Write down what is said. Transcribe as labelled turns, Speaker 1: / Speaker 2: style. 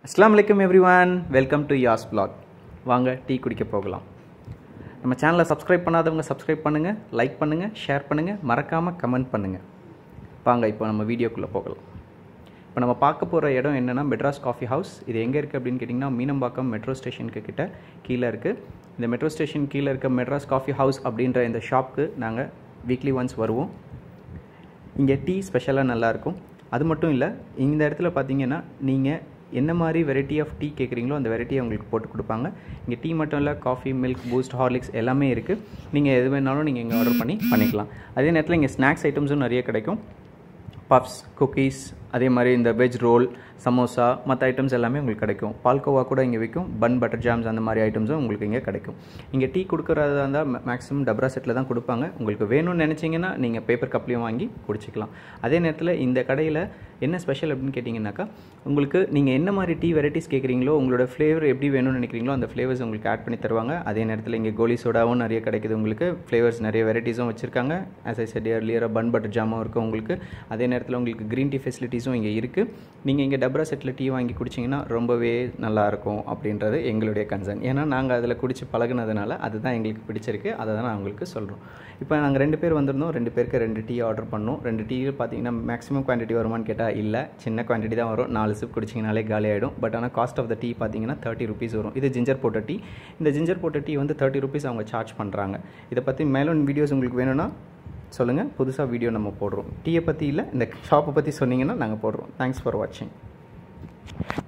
Speaker 1: அஸ்லாம் வலைக்கம் everyone welcome to யாஸ் vlog வாங்க டீ குடிக்க போகலாம் நம்ம சேனலை சப்ஸ்கிரைப் பண்ணாதவங்க சப்ஸ்கிரைப் பண்ணுங்கள் லைக் பண்ணுங்கள் ஷேர் பண்ணுங்கள் மறக்காமல் கமெண்ட் பண்ணுங்கள் வாங்க இப்போ நம்ம வீடியோக்குள்ளே போகலாம் இப்போ நம்ம பார்க்க போகிற இடம் என்னென்னா மெட்ராஸ் காஃபி ஹவுஸ் இது எங்கே இருக்குது அப்படின்னு கேட்டிங்கன்னா மீனம்பாக்கம் மெட்ரோ ஸ்டேஷனுக்கு கிட்ட கீழே இருக்குது இந்த மெட்ரோ ஸ்டேஷன் கீழே இருக்க மெட்ராஸ் காஃபி ஹவுஸ் அப்படின்ற இந்த ஷாப்புக்கு நாங்கள் வீக்லி ஒன்ஸ் வருவோம் இங்கே டீ ஸ்பெஷலாக நல்லாயிருக்கும் அது மட்டும் இல்லை இந்த இடத்துல பார்த்தீங்கன்னா நீங்கள் என்ன மாதிரி வெரைட்டி ஆஃப் டீ கேட்குறீங்களோ அந்த வெரைட்டியை உங்களுக்கு போட்டு கொடுப்பாங்க இங்கே டீ மட்டும் இல்லை காஃபி மில்க் பூஸ்ட் ஹார்லிக்ஸ் எல்லாமே இருக்குது நீங்கள் எது வேணாலும் நீங்கள் இங்கே ஆர்டர் பண்ணி பண்ணிக்கலாம் அதே நேரத்தில் இங்கே ஸ்நாக்ஸ் ஐட்டம்ஸும் நிறைய கிடைக்கும் பப்ஸ் குக்கீஸ் அதே மாதிரி இந்த வெஜ் ரோல் சமோசா மற்ற ஐட்டம்ஸ் எல்லாமே உங்களுக்கு கிடைக்கும் பால்கோவா கூட இங்கே விற்கும் பன் பட்டர் ஜாம்ஸ் அந்த மாதிரி ஐட்டம்ஸும் உங்களுக்கு இங்கே கிடைக்கும் இங்கே டீ கொடுக்குறதா இருந்தால் மேக்ஸிமம் டப்ரா செட்டில் தான் கொடுப்பாங்க உங்களுக்கு வேணும்னு நினச்சிங்கன்னா நீங்கள் பேப்பர் கப்லேயும் வாங்கி குடிச்சிக்கலாம் அதே நேரத்தில் இந்த கடையில் என்ன ஸ்பெஷல் அப்படின்னு கேட்டிங்கன்னாக்கா உங்களுக்கு நீங்கள் என்ன மாதிரி டீ வெரைட்டிஸ் கேட்குறீங்களோ உங்களோட ஃப்ளேவர் எப்படி வேணும்னு நினைக்கிறீங்களோ அந்த ஃப்ளேவர்ஸ் உங்களுக்கு ஆட் பண்ணி தருவாங்க அதே நேரத்தில் இங்கே கோலி சோடாவும் நிறைய கிடைக்குது உங்களுக்கு ஃப்ளேவர்ஸ் நிறைய வெரைட்டிஸும் வச்சுருக்காங்க ஆஸ் ஐ செட் இயர்லியராக பன் பட்டர் ஜாமும் இருக்கும் உங்களுக்கு அதே நேரத்தில் உங்களுக்கு க்ரீன் டீ ஃபெசிலிட்டிஸும் இங்கே இருக்குது நீங்கள் இங்கே டப்ரா செட்டில் டீ வாங்கி குடிச்சிங்கன்னா ரொம்பவே நல்லாயிருக்கும் அப்படின்றது எங்களுடைய கன்சர்ன் ஏன்னா நாங்கள் அதில் குடிச்சு பழகுனதுனால அதுதான் எங்களுக்கு பிடிச்சிருக்கு அதை தான் நான் உங்களுக்கு சொல்கிறோம் இப்போ நாங்கள் ரெண்டு பேர் வந்திருந்தோம் ரெண்டு பேருக்கு ரெண்டு டீ ஆர்டர் பண்ணோம் ரெண்டு டீ பார்த்தீங்கன்னா மேக்ஸிமம் குவான்டிட்டி வருமான்னு கேட்டால் இல்லை சின்ன குவான்டிட்டி தான் வரும் நாலு சிப் குடிச்சிங்கனாலே காலி ஆகிடும் பட் ஆனால் காஸ்ட் ஆஃப் த டீ பார்த்தீங்கன்னா தேர்ட்டி ருபீஸ் வரும் இது ஜிஞ்சர் போட்ட டீ இந்த ஜிஞ்சர் போட்ட டீ வந்து தேர்ட்டி ருபீஸ் அவங்க சார்ஜ் பண்ணுறாங்க இதை பற்றி மேலும் வீடியோஸ் உங்களுக்கு வேணும்னா சொல்லுங்கள் புதுசாக வீடியோ நம்ம போடுறோம் டீயை பற்றி இல்லை இந்த ஷாப்பை பற்றி சொன்னீங்கன்னா நாங்கள் போடுறோம் தேங்க்ஸ் ஃபார் வாட்சிங்